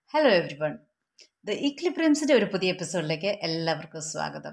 hello everyone the ഇക്ലിപ്രിംസിൻ്റെ ഒരു പുതിയ എപ്പിസോഡിലേക്ക് എല്ലാവർക്കും സ്വാഗതം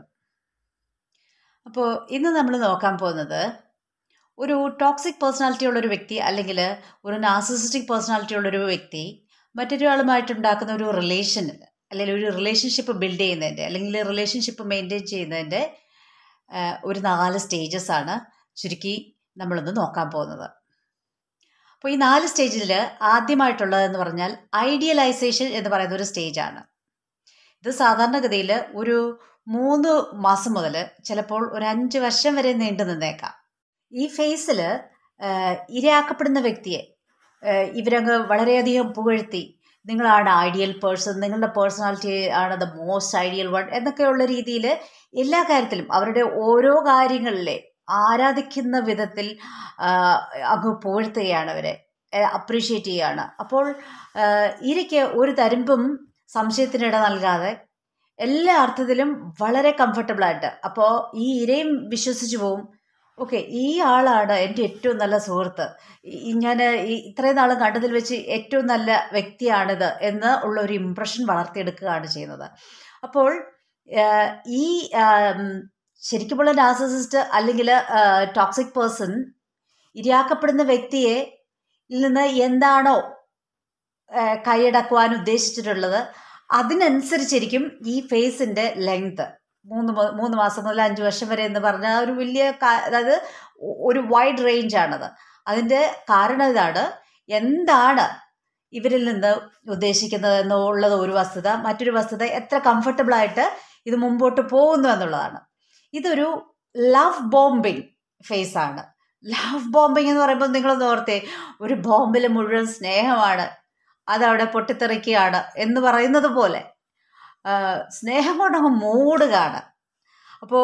അപ്പോൾ ഇന്ന് നമ്മൾ നോക്കാൻ പോകുന്നത് ഒരു ടോക്സിക് പേഴ്സണാലിറ്റി ഉള്ളൊരു വ്യക്തി അല്ലെങ്കിൽ ഒരു നാർസിസിസ്റ്റിക് പേഴ്സണാലിറ്റി ഉള്ളൊരു വ്യക്തി മറ്റൊരാളുമായിട്ടുണ്ടാക്കുന്ന ഒരു റിലേഷനിൽ അല്ലെങ്കിൽ ഒരു റിലേഷൻഷിപ്പ് ബിൽഡ് ചെയ്യുന്നതിൻ്റെ അല്ലെങ്കിൽ റിലേഷൻഷിപ്പ് മെയിൻറ്റെയിൻ ചെയ്യുന്നതിൻ്റെ ആ, ഒരു നാല് സ്റ്റേജസ് ആണ് ചുരുക്കി നമ്മളൊന്ന് നോക്കാൻ പോകുന്നത് അപ്പോൾ ഈ നാല് സ്റ്റേജിൽ ആദ്യമായിട്ടുള്ളതെന്ന് പറഞ്ഞാൽ ഐഡിയലൈസേഷൻ എന്ന് പറയുന്ന ഒരു സ്റ്റേജാണ് ഇത് സാധാരണഗതിയിൽ ഒരു മൂന്ന് മാസം മുതൽ ചിലപ്പോൾ ഒരു അഞ്ച് വർഷം വരെ നീണ്ടു നിന്നേക്കാം ഈ ഫേസിൽ ഇരയാക്കപ്പെടുന്ന വ്യക്തിയെ ആഹ് ഇവരങ്ങ് വളരെയധികം പുകഴ്ത്തി നിങ്ങളാണ് ഐഡിയൽ പേഴ്സൺ നിങ്ങളുടെ പേഴ്സണാലിറ്റി ആണ് ദ മോസ്റ്റ് ഐഡിയൽ വൺ എന്നൊക്കെയുള്ള രീതിയിൽ എല്ലാ കാര്യത്തിലും അവരുടെ ഓരോ കാര്യങ്ങളിലെ ആരാധിക്കുന്ന വിധത്തിൽ ആഹ് അങ്ങ് പുകഴ്ത്തുകയാണ് അവരെ അപ്രീഷിയേറ്റ് ചെയ്യുകയാണ് അപ്പോൾ ആഹ് ഇരയ്ക്ക് ഒരു തരുമ്പും സംശയത്തിനിട നൽകാതെ എല്ലാ അർത്ഥത്തിലും വളരെ കംഫർട്ടബിളായിട്ട് അപ്പോൾ ഈ ഇരയും വിശ്വസിച്ചു പോവും ഓക്കെ ഈ ആളാണ് എൻ്റെ ഏറ്റവും നല്ല സുഹൃത്ത് ഞാൻ ഇത്രയും നാളും കണ്ടതിൽ വെച്ച് ഏറ്റവും നല്ല വ്യക്തിയാണിത് എന്ന് ഉള്ള ഒരു ഇമ്പ്രഷൻ വളർത്തിയെടുക്കുകയാണ് ചെയ്യുന്നത് അപ്പോൾ ആഹ് ഈ ആം, ശരിക്കുമുള്ള നാർസിസിസ്റ്റ് അല്ലെങ്കിൽ ടോക്സിക് പേഴ്സൺ ഇരയാക്കപ്പെടുന്ന വ്യക്തിയെ ൽ നിന്ന് എന്താണോ ആഹ് കൈയടക്കുവാൻ ഉദ്ദേശിച്ചിട്ടുള്ളത് അതിനനുസരിച്ചിരിക്കും ഈ ഫേസിൻ്റെ ലെങ്ത് മൂന്ന് മു- മൂന്ന് മാസം മുതൽ അഞ്ച് വർഷം വരെ എന്ന് പറഞ്ഞാൽ ഒരു വലിയ കാ- അതായത് ഒ- ഒരു വൈഡ് റേഞ്ചാണത് അതിൻ്റെ കാരണം ഇതാണ് എന്താണ് ഇവരിൽ നിന്ന് ഉദ്ദേശിക്കുന്നത് എന്നുള്ളത് ഒരു വസ്തുത മറ്റൊരു വസ്തുത എത്ര കംഫർട്ടബിളായിട്ട് ഇത് മുമ്പോട്ട് പോകുന്നു എന്നുള്ളതാണ് ഇതൊരു ലവ് ബോംബിങ് ഫേസാണ് ലവ് ബോംബിങ് എന്ന് പറയുമ്പോൾ നിങ്ങളൊന്ന് ഓർത്തേ ഒരു ബോംബിൽ മുഴുവൻ സ്നേഹമാണ് അതവിടെ പൊട്ടിത്തെറിക്കുകയാണ് എന്ന് പറയുന്നത് പോലെ ആ, സ്നേഹം കൊണ്ടങ്ങ് മൂടുകയാണ് അപ്പോൾ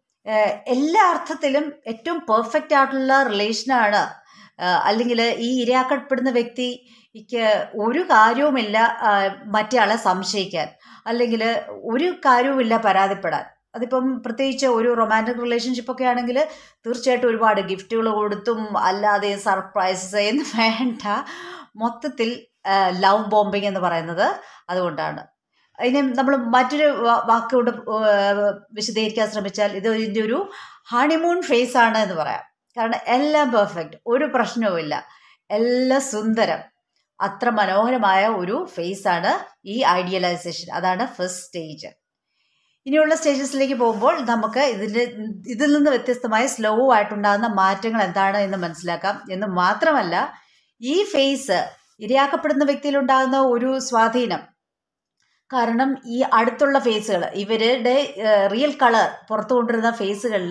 എല്ലാ അർത്ഥത്തിലും ഏറ്റവും പെർഫെക്റ്റ് ആയിട്ടുള്ള റിലേഷനാണ് അല്ലെങ്കിൽ ഈ ഇരയാക്കപ്പെടുന്ന വ്യക്തിക്ക് ഒരു കാര്യവുമില്ല ആ, മറ്റേ ആളെ സംശയിക്കാൻ അല്ലെങ്കിൽ ഒരു കാര്യവുമില്ല പരാതിപ്പെടാൻ അതിപ്പം പ്രത്യേകിച്ച് ഒരു റൊമാൻറ്റിക് റിലേഷൻഷിപ്പ് ഒക്കെ ആണെങ്കിൽ തീർച്ചയായിട്ടും ഒരുപാട് ഗിഫ്റ്റുകൾ കൊടുത്തും അല്ലാതെ സർപ്രൈസസ് എന്ന് വേണ്ട മൊത്തത്തിൽ ലവ് ബോംബിങ് എന്ന് പറയുന്നത് അതുകൊണ്ടാണ് അതിനെ നമ്മൾ മറ്റൊരു വാ- വാക്കുകൊണ്ട് ഏഹ് വിശദീകരിക്കാൻ ശ്രമിച്ചാൽ ഇത് ഇതിൻ്റെ ഒരു ഹണിമൂൺ ഫേസ് ആണ് എന്ന് പറയാം കാരണം എല്ലാം പെർഫെക്റ്റ് ഒരു പ്രശ്നവുമില്ല എല്ലാം സുന്ദരം അത്ര മനോഹരമായ ഒരു ഫേസ് ആണ് ഈ ഐഡിയലൈസേഷൻ അതാണ് ഫസ്റ്റ് സ്റ്റേജ് ഇനിയുള്ള സ്റ്റേജസിലേക്ക് പോകുമ്പോൾ നമുക്ക് ഇതിൽ ഇതിൽ നിന്ന് വ്യത്യസ്തമായ സ്ലോ ആയിട്ടുണ്ടാകുന്ന മാറ്റങ്ങൾ എന്താണ് എന്ന് മനസ്സിലാക്കാം എന്ന് മാത്രമല്ല ഈ ഫേസ് ഇരയാക്കപ്പെടുന്ന വ്യക്തിയിലുണ്ടാകുന്ന ഒരു സ്വാധീനം കാരണം ഈ അടുത്തുള്ള ഫേസുകൾ ഇവരുടെ റിയൽ കളർ പുറത്തു കൊണ്ടുവരുന്ന ഫേസുകളിൽ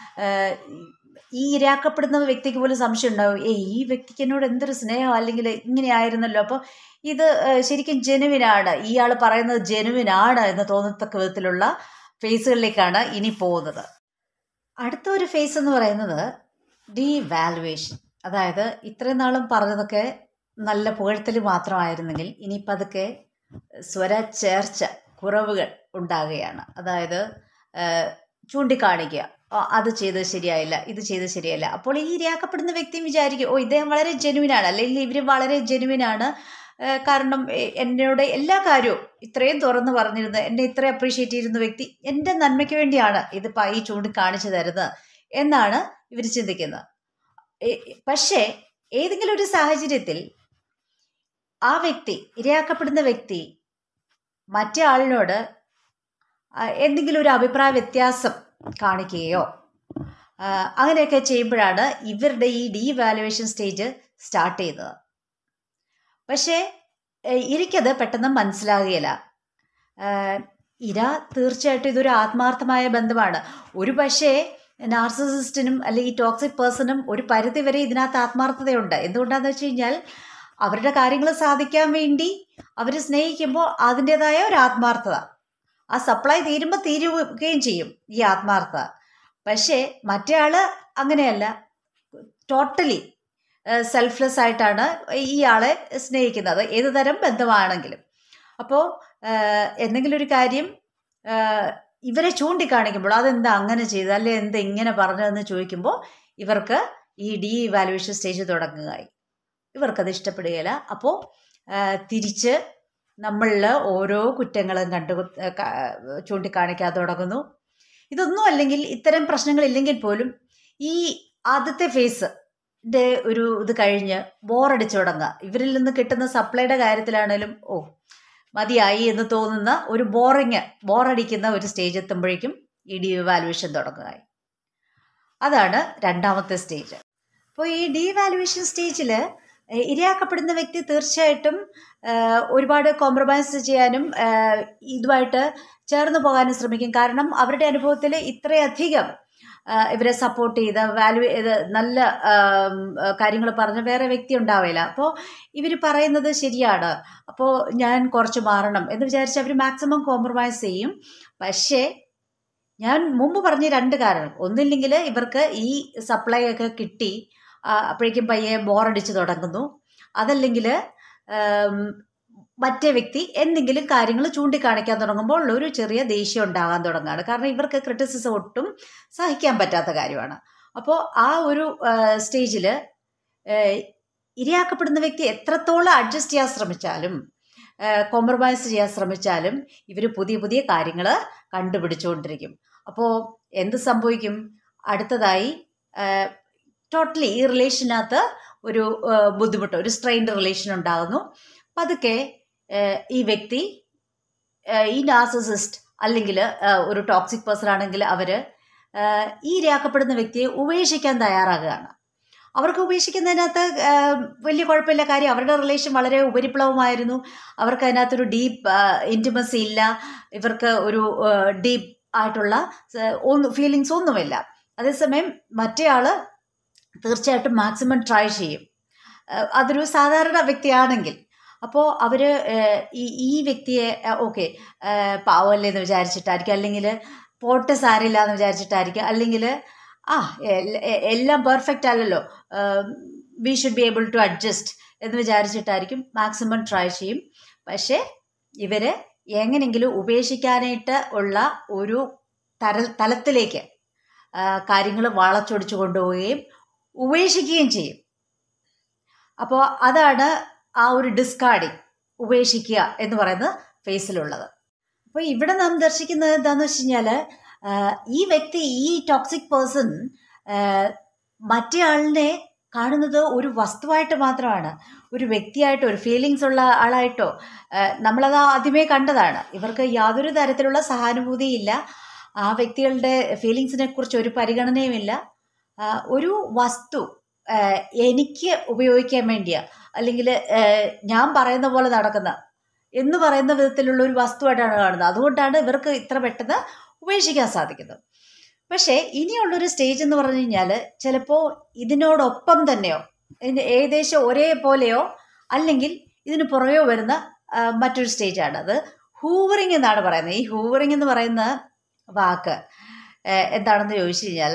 ഈ ഇരയാക്കപ്പെടുന്ന വ്യക്തിക്ക് പോലും സംശയം ഉണ്ടാവും ഏ ഈ വ്യക്തിക്ക് എന്നോട് എന്തൊരു സ്നേഹം അല്ലെങ്കിൽ ഇങ്ങനെ ആയിരുന്നല്ലോ അപ്പോൾ ഇത് ഏഹ്, ശരിക്കും ജെനുവിനാണ് ഇയാൾ പറയുന്നത് ജെനുവിനാണ് എന്ന് തോന്നത്തക്ക വിധത്തിലുള്ള ഫേസുകളിലേക്കാണ് ഇനി പോകുന്നത് അടുത്ത ഒരു ഫേസ് എന്ന് പറയുന്നത് ഡീ വാലുവേഷൻ അതായത് ഇത്രയും നാളും പറഞ്ഞതൊക്കെ നല്ല പുകഴ്ത്തൽ മാത്രമായിരുന്നെങ്കിൽ ഇനി പതുക്കെ സ്വര ചേർച്ച കുറവുകൾ ഉണ്ടാകുകയാണ് അതായത് ആ, ചൂണ്ടിക്കാണിക്കുക "ആ, അത് ചെയ്തത് ശരിയായില്ല ഇത് ചെയ്തത് ശരിയല്ല അപ്പോൾ ഈ ഇരയാക്കപ്പെടുന്ന വ്യക്തിയും വിചാരിക്കും ഓ ഇദ്ദേഹം വളരെ ജെനുവിനാണ് അല്ലെങ്കിൽ ഇവർ വളരെ ജെനുവിനാണ് ആ, കാരണം എ- എന്നോട് എല്ലാ കാര്യവും ഇത്രയും തുറന്ന് പറഞ്ഞിരുന്ന എന്നെ ഇത്രയും അപ്രീഷിയേറ്റ് ചെയ്യുന്ന വ്യക്തി എൻ്റെ നന്മയ്ക്ക് വേണ്ടിയാണ് ഇത് പ- ഈ ചൂണ്ടിക്കാണിച്ചു തരുന്നത് എന്നാണ് ഇവർ ചിന്തിക്കുന്നത് എ- പക്ഷേ ഏതെങ്കിലും ഒരു സാഹചര്യത്തിൽ ആ വ്യക്തി ഇരയാക്കപ്പെടുന്ന വ്യക്തി മറ്റേ ആളിനോട് ആ, എന്തെങ്കിലും ഒരു അഭിപ്രായ വ്യത്യാസം കാണിക്കുകയോ ആ, അങ്ങനെയൊക്കെ ചെയ്യുമ്പോഴാണ് ഇവരുടെ ഈ ഡീവാലുവേഷൻ സ്റ്റേജ് സ്റ്റാർട്ട് ചെയ്യുന്നത് പക്ഷേ ഏ, ഇരയ്ക്കത് പെട്ടെന്ന് മനസ്സിലാകുകയില്ല ആ, ഇര തീർച്ചയായിട്ടും ഇതൊരു ആത്മാർത്ഥമായ ബന്ധമാണ് ഒരു പക്ഷേ നാർസിസിസ്റ്റിനും അല്ലെങ്കിൽ ഈ ടോക്സിക് പേഴ്സണും ഒരു പരിധി വരെ ഇതിനകത്ത് ആത്മാർത്ഥതയുണ്ട് എന്തുകൊണ്ടാന്ന് വെച്ച് കഴിഞ്ഞാൽ അവരുടെ കാര്യങ്ങൾ സാധിക്കാൻ വേണ്ടി അവർ സ്നേഹിക്കുമ്പോൾ അതിൻ്റെതായ ഒരു ആത്മാർത്ഥത ആ സപ്ലൈ തീരുമ്പോൾ തീരുകയും ചെയ്യും ഈ ആത്മാർത്ഥത പക്ഷേ മറ്റേ ആൾ അങ്ങനെയല്ല ടോട്ടലി സെൽഫ്ലെസ് ആയിട്ടാണ് ഈ ആളെ സ്നേഹിക്കുന്നത് ഏത് തരം ബന്ധമാണെങ്കിലും അപ്പോൾ എന്തെങ്കിലും ഒരു കാര്യം ആ, ഇവരെ ചൂണ്ടിക്കാണിക്കുമ്പോൾ അതെന്താ അങ്ങനെ ചെയ്തത് അല്ലെ എന്താ ഇങ്ങനെ പറഞ്ഞതെന്ന് ചോദിക്കുമ്പോൾ ഇവർക്ക് ഈ ഡി വാലുവേഷൻ സ്റ്റേജ് തുടങ്ങുകയായി ഇവർക്കത് ഇഷ്ടപ്പെടുകയില്ല അപ്പോൾ തിരിച്ച് നമ്മളിൽ ഓരോ കുറ്റങ്ങളും കണ്ടു ചൂണ്ടിക്കാണിക്കാൻ തുടങ്ങുന്നു ഇതൊന്നും അല്ലെങ്കിൽ ഇത്തരം പ്രശ്നങ്ങളില്ലെങ്കിൽ പോലും ഈ ആദ്യത്തെ ഫേസ് ൻ്റെ ഒരു ഇത് കഴിഞ്ഞ് ബോറടിച്ചു തുടങ്ങുക ഇവരിൽ നിന്ന് കിട്ടുന്ന സപ്ലൈയുടെ കാര്യത്തിലാണേലും ഓ മതിയായി എന്ന് തോന്നുന്ന ഒരു ബോറിങ് ബോറടിക്കുന്ന ഒരു സ്റ്റേജ് എത്തുമ്പോഴേക്കും ഈ ഡീവാലുവേഷൻ തുടങ്ങുകയായി അതാണ് രണ്ടാമത്തെ സ്റ്റേജ് അപ്പോൾ ഈ ഡീവാലുവേഷൻ സ്റ്റേജിൽ ഇരയാക്കപ്പെടുന്ന വ്യക്തി തീർച്ചയായിട്ടും ഒരുപാട് കോംപ്രമൈസ് ചെയ്യാനും ഇതുമായിട്ട് ചേർന്ന് പോകാനും ശ്രമിക്കും കാരണം അവരുടെ അനുഭവത്തിൽ ഇത്രയധികം ഇവരെ സപ്പോർട്ട് ചെയ്ത് വാല്യൂ ചെയ്ത് നല്ല കാര്യങ്ങൾ പറഞ്ഞ വേറെ വ്യക്തി ഉണ്ടാവില്ല അപ്പോൾ ഇവർ പറയുന്നത് ശരിയാണ് അപ്പോൾ ഞാൻ കുറച്ച് മാറണം എന്ന് വിചാരിച്ച് അവർ മാക്സിമം കോംപ്രമൈസ് ചെയ്യും പക്ഷേ ഞാൻ മുമ്പ് പറഞ്ഞ രണ്ട് കാരണം ഒന്നില്ലെങ്കിൽ ഇവർക്ക് ഈ സപ്ലൈ ഒക്കെ കിട്ടി അപ്പോഴേക്കും പയ്യെ ബോറടിച്ച് തുടങ്ങുന്നു അതല്ലെങ്കിൽ മറ്റേ വ്യക്തി എന്തെങ്കിലും കാര്യങ്ങൾ ചൂണ്ടിക്കാണിക്കാൻ തുടങ്ങുമ്പോൾ ഒരു ചെറിയ ദേഷ്യം ഉണ്ടാകാൻ തുടങ്ങുകയാണ് കാരണം ഇവർക്ക് ക്രിറ്റിസിസം ഒട്ടും സഹിക്കാൻ പറ്റാത്ത കാര്യമാണ് അപ്പോൾ ആ ഒരു സ്റ്റേജിൽ ഇരയാക്കപ്പെടുന്ന വ്യക്തി എത്രത്തോളം അഡ്ജസ്റ്റ് ചെയ്യാൻ ശ്രമിച്ചാലും കോംപ്രമൈസ് ചെയ്യാൻ ശ്രമിച്ചാലും ഇവർ പുതിയ പുതിയ കാര്യങ്ങൾ കണ്ടുപിടിച്ചുകൊണ്ടിരിക്കും അപ്പോൾ എന്ത് സംഭവിക്കും അടുത്തതായി ടോട്ടലി ഈ റിലേഷനകത്ത് ഒരു ബുദ്ധിമുട്ട് ഒരു സ്ട്രെയിൻഡ് റിലേഷൻ ഉണ്ടാകുന്നു പതുക്കെ ഈ വ്യക്തി ഈ നാർസിസിസ്റ്റ് അല്ലെങ്കിൽ ഒരു ടോക്സിക് പേഴ്സൺ ആണെങ്കിൽ അവർ ഈ ഇരയാക്കപ്പെടുന്ന വ്യക്തിയെ ഉപേക്ഷിക്കാൻ തയ്യാറാകുകയാണ് അവർക്ക് ഉപേക്ഷിക്കുന്നതിനകത്ത് വലിയ കുഴപ്പമില്ല കാര്യം അവരുടെ റിലേഷൻ വളരെ ഉപരിപ്ലവമായിരുന്നു അവർക്ക് അതിനകത്തൊരു ഡീപ്പ് ഇൻറ്റിമസി ഇല്ല ഇവർക്ക് ഒരു ഡീപ്പ് ആയിട്ടുള്ള ഒന്നും ഫീലിങ്സ് ഒന്നുമില്ല അതേസമയം മറ്റേ ആൾ തീർച്ചയായിട്ടും മാക്സിമം ട്രൈ ചെയ്യും അതൊരു സാധാരണ വ്യക്തിയാണെങ്കിൽ അപ്പോൾ അവർ ഈ ഈ വ്യക്തിയെ ഓക്കെ പാവമല്ലേ എന്ന് വിചാരിച്ചിട്ടായിരിക്കും അല്ലെങ്കിൽ പോട്ടെ സാരില്ല എന്ന് വിചാരിച്ചിട്ടായിരിക്കും അല്ലെങ്കിൽ ആ എല്ലാം പെർഫെക്റ്റ് അല്ലല്ലോ we should be able to adjust എന്ന് വിചാരിച്ചിട്ടായിരിക്കും മാക്സിമം ട്രൈ ചെയ്യും പക്ഷേ ഇവർ എങ്ങനെയെങ്കിലും ഉപേക്ഷിക്കാനായിട്ട് ഉള്ള ഒരു തര തലത്തിലേക്ക് കാര്യങ്ങൾ വളച്ചൊടിച്ചു കൊണ്ടുപോവുകയും ഉപേക്ഷിക്കുകയും ചെയ്യും അപ്പോൾ അതാണ് ആ ഒരു ഡിസ്കാർഡിങ് ഉപേക്ഷിക്കുക എന്ന് പറയുന്ന ഫേസിലുള്ളത് അപ്പോൾ ഇവിടെ നാം ദർശിക്കുന്നത് എന്താണെന്ന് വെച്ച് കഴിഞ്ഞാൽ ഈ വ്യക്തി ഈ ടോക്സിക് പേഴ്സൺ മറ്റേ ആളിനെ കാണുന്നത് ഒരു വസ്തുവായിട്ട് മാത്രമാണ് ഒരു വ്യക്തിയായിട്ടോ ഒരു ഫീലിങ്സ് ഉള്ള ആളായിട്ടോ നമ്മളത് ആദ്യമേ കണ്ടതാണ് ഇവർക്ക് യാതൊരു തരത്തിലുള്ള സഹാനുഭൂതിയില്ല ആ വ്യക്തികളുടെ ഫീലിങ്സിനെ കുറിച്ച് ഒരു പരിഗണനയുമില്ല ഒരു വസ്തു എനിക്ക് ഉപയോഗിക്കാൻ വേണ്ടിയാ അല്ലെങ്കിൽ ഞാൻ പറയുന്ന പോലെ നടക്കുന്ന എന്ന് പറയുന്ന വിധത്തിലുള്ള ഒരു വസ്തുവായിട്ടാണ് കാണുന്നത് അതുകൊണ്ടാണ് ഇവർക്ക് ഇത്ര പെട്ടെന്ന് ഉപേക്ഷിക്കാൻ സാധിക്കുന്നത് പക്ഷേ ഇനിയുള്ളൊരു സ്റ്റേജ് എന്ന് പറഞ്ഞു കഴിഞ്ഞാൽ ചിലപ്പോൾ ഇതിനോടൊപ്പം തന്നെയോ ഏകദേശം ഒരേപോലെയോ അല്ലെങ്കിൽ ഇതിന് പുറകെയോ വരുന്ന മറ്റൊരു സ്റ്റേജാണ് അത് ഹൂവറിങ് എന്നാണ് പറയുന്നത് ഈ ഹൂവറിങ് എന്ന് പറയുന്ന വാക്ക് എന്താണെന്ന് ചോദിച്ചു കഴിഞ്ഞാൽ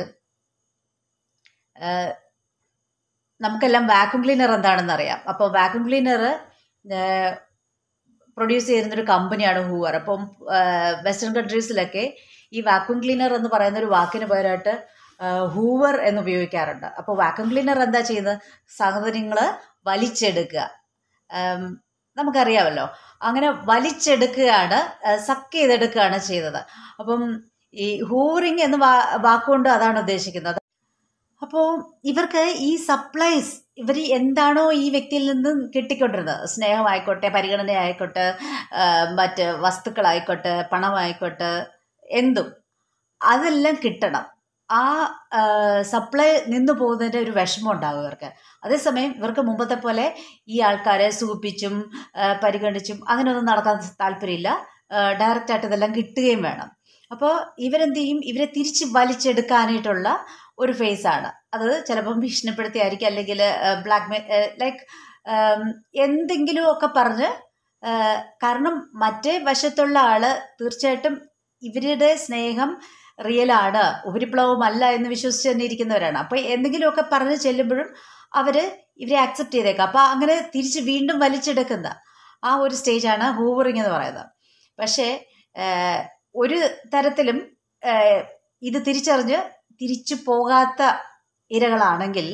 നമുക്കെല്ലാം വാക്യൂം ക്ലീനർ എന്താണെന്ന് അറിയാം അപ്പോൾ വാക്യൂം ക്ലീനർ പ്രൊഡ്യൂസ് ചെയ്യുന്നൊരു കമ്പനിയാണ് ഹൂവർ അപ്പം വെസ്റ്റേൺ കൺട്രീസിലൊക്കെ ഈ വാക്യൂം ക്ലീനർ എന്ന് പറയുന്ന ഒരു വാക്കിന് പകരമായിട്ട് ഹൂവർ എന്ന് ഉപയോഗിക്കാറുണ്ട് അപ്പോൾ വാക്യൂം ക്ലീനർ എന്താ ചെയ്യുന്നത് സാഹചര്യങ്ങൾ വലിച്ചെടുക്കുക നമുക്കറിയാമല്ലോ അങ്ങനെ വലിച്ചെടുക്കുകയാണ് സക്ക് ചെയ്തെടുക്കുകയാണ് ചെയ്തത് അപ്പം ഈ ഹൂറിങ് എന്ന് വാ വാക്കുകൊണ്ട് അതാണ് ഉദ്ദേശിക്കുന്നത് അപ്പോൾ ഇവർക്ക് ഈ സപ്ലൈസ് ഇവർ എന്താണോ ഈ വ്യക്തിയിൽ നിന്ന് കിട്ടിക്കൊണ്ടിരുന്നത് സ്നേഹമായിക്കോട്ടെ പരിഗണനയായിക്കോട്ടെ മറ്റ് വസ്തുക്കളായിക്കോട്ടെ പണമായിക്കോട്ടെ എന്തും അതെല്ലാം കിട്ടണം ആ സപ്ലൈ നിന്നു പോകുന്നതിൻ്റെ ഒരു വിഷമം ഉണ്ടാകും ഇവർക്ക് അതേസമയം ഇവർക്ക് മുമ്പത്തെ പോലെ ഈ ആൾക്കാരെ സൂപ്പിച്ചും പരിഗണിച്ചും അങ്ങനെയൊന്നും നടക്കാൻ താല്പര്യമില്ല ഡയറക്റ്റായിട്ട് ഇതെല്ലാം കിട്ടുകയും വേണം അപ്പോൾ ഇവരെന്ത് ചെയ്യും ഇവരെ തിരിച്ച് വലിച്ചെടുക്കാനായിട്ടുള്ള ഒരു ഫേസാണ് അത് ചിലപ്പം ഭീഷണിപ്പെടുത്തിയായിരിക്കും അല്ലെങ്കിൽ ബ്ലാക്ക് മെയിൽ ലൈക്ക് എന്തെങ്കിലുമൊക്കെ പറഞ്ഞ് കാരണം മറ്റേ വശത്തുള്ള ആള് തീർച്ചയായിട്ടും ഇവരുടെ സ്നേഹം റിയലാണ് ഉപരിപ്ലവമല്ല എന്ന് വിശ്വസിച്ച് തന്നെ ഇരിക്കുന്നവരാണ് അപ്പോൾ എന്തെങ്കിലുമൊക്കെ പറഞ്ഞ് ചെല്ലുമ്പോഴും അവർ ഇവരെ അക്സെപ്റ്റ് ചെയ്തേക്കാം അപ്പോൾ അങ്ങനെ തിരിച്ച് വീണ്ടും വലിച്ചെടുക്കുന്ന ആ ഒരു സ്റ്റേജാണ് ഹൂവറിങ് എന്ന് പറയുന്നത് പക്ഷേ ഒരു തരത്തിലും ഇത് തിരിച്ചറിഞ്ഞ് തിരിച്ചു പോകാത്ത ഇരകളാണെങ്കിൽ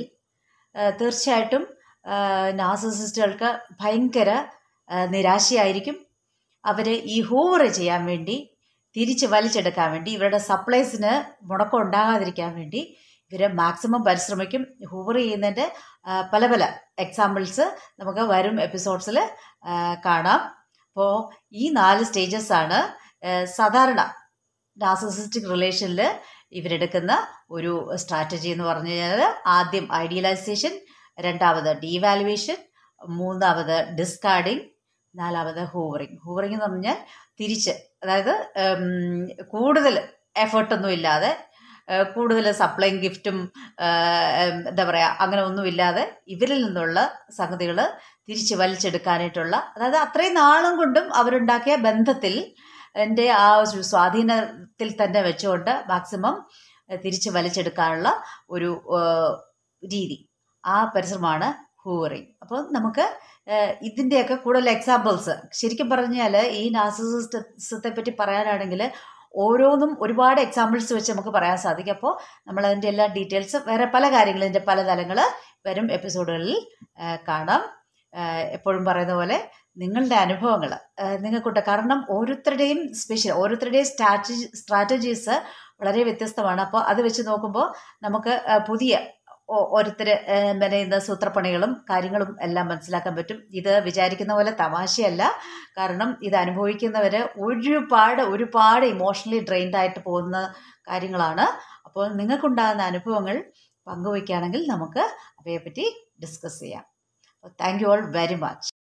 തീർച്ചയായിട്ടും നാർസിസിസ്റ്റുകൾക്ക് ഭയങ്കര നിരാശയായിരിക്കും അവർ ഈ ഹൂവർ ചെയ്യാൻ വേണ്ടി തിരിച്ച് വലിച്ചെടുക്കാൻ വേണ്ടി ഇവരുടെ സപ്ലൈസിന് മുടക്കം ഉണ്ടാകാതിരിക്കാൻ വേണ്ടി ഇവർ മാക്സിമം പരിശ്രമിക്കും ഹൂവർ ചെയ്യുന്നതിൻ്റെ ആ, പല പല എക്സാമ്പിൾസ് നമുക്ക് വരും എപ്പിസോഡ്സിൽ കാണാം അപ്പോൾ ഈ നാല് സ്റ്റേജസ് ആണ് ആ, സാധാരണ നാർസിസിസ്റ്റിക് റിലേഷനിൽ ഇവരെടുക്കുന്ന ഒരു സ്ട്രാറ്റജി എന്ന് പറഞ്ഞു കഴിഞ്ഞാൽ ആദ്യം ഐഡിയലൈസേഷൻ രണ്ടാമത് ഡീവാലുവേഷൻ മൂന്നാമത് ഡിസ്കാർഡിങ് നാലാമത് ഹൂവറിങ് ഹൂവറിങ് എന്ന് പറഞ്ഞാൽ തിരിച്ച് അതായത് ഉം, കൂടുതൽ എഫേർട്ടൊന്നും ഇല്ലാതെ ഏഹ്, കൂടുതൽ സപ്ലൈയും ഗിഫ്റ്റും ഏഹ്, എന്താ പറയുക അങ്ങനെ ഒന്നുമില്ലാതെ ഇവരിൽ നിന്നുള്ള സംഗതികൾ തിരിച്ച് വലിച്ചെടുക്കാനായിട്ടുള്ള അതായത് അത്രയും നാളും കൊണ്ടും അവരുണ്ടാക്കിയ ബന്ധത്തിൽ എൻ്റെ ആ ഒരു സ്വാധീനത്തിൽ തന്നെ വെച്ചുകൊണ്ട് മാക്സിമം തിരിച്ച് വലിച്ചെടുക്കാനുള്ള ഒരു ഏഹ്, രീതി ആ പരിശ്രമമാണ് ഹൂവറിങ് അപ്പോൾ നമുക്ക് ഏഹ്, ഇതിൻ്റെയൊക്കെ കൂടുതൽ എക്സാമ്പിൾസ് ശരിക്കും പറഞ്ഞാൽ ഈ നാർസിസിസത്തെ പറ്റി പറയാനാണെങ്കിൽ ഓരോന്നും ഒരുപാട് എക്സാമ്പിൾസ് വെച്ച് നമുക്ക് പറയാൻ സാധിക്കും അപ്പോൾ നമ്മൾ അതിൻ്റെ എല്ലാ ഡീറ്റെയിൽസ് വേറെ പല കാര്യങ്ങളും ഇതിൻ്റെ പല തലങ്ങൾ വരും എപ്പിസോഡുകളിൽ ഏഹ്, കാണാം ഏഹ്, എപ്പോഴും പറയുന്ന പോലെ നിങ്ങളുടെ അനുഭവങ്ങൾ നിങ്ങൾക്കുണ്ട് കാരണം ഓരോരുത്തരുടെയും സ്പെഷ്യൽ ഓരോരുത്തരുടെയും സ്ട്രാറ്റജി സ്ട്രാറ്റജീസ് വളരെ വ്യത്യസ്തമാണ് അപ്പോൾ അത് വെച്ച് നോക്കുമ്പോൾ നമുക്ക് ഏഹ്, പുതിയ ഓ- ഓരോരുത്തർ ഏഹ്, മെനയുന്ന സൂത്രപ്പണികളും കാര്യങ്ങളും എല്ലാം മനസ്സിലാക്കാൻ പറ്റും ഇത് വിചാരിക്കുന്ന പോലെ തമാശയല്ല കാരണം ഇത് അനുഭവിക്കുന്നവർ ഒരുപാട് ഒരുപാട് ഇമോഷണലി ഡ്രെയിൻഡ് ആയിട്ട് പോകുന്ന കാര്യങ്ങളാണ് അപ്പോൾ നിങ്ങൾക്കുണ്ടാകുന്ന അനുഭവങ്ങൾ പങ്കുവയ്ക്കുകയാണെങ്കിൽ നമുക്ക് അവയെപ്പറ്റി ഡിസ്കസ് ചെയ്യാം thank you all very much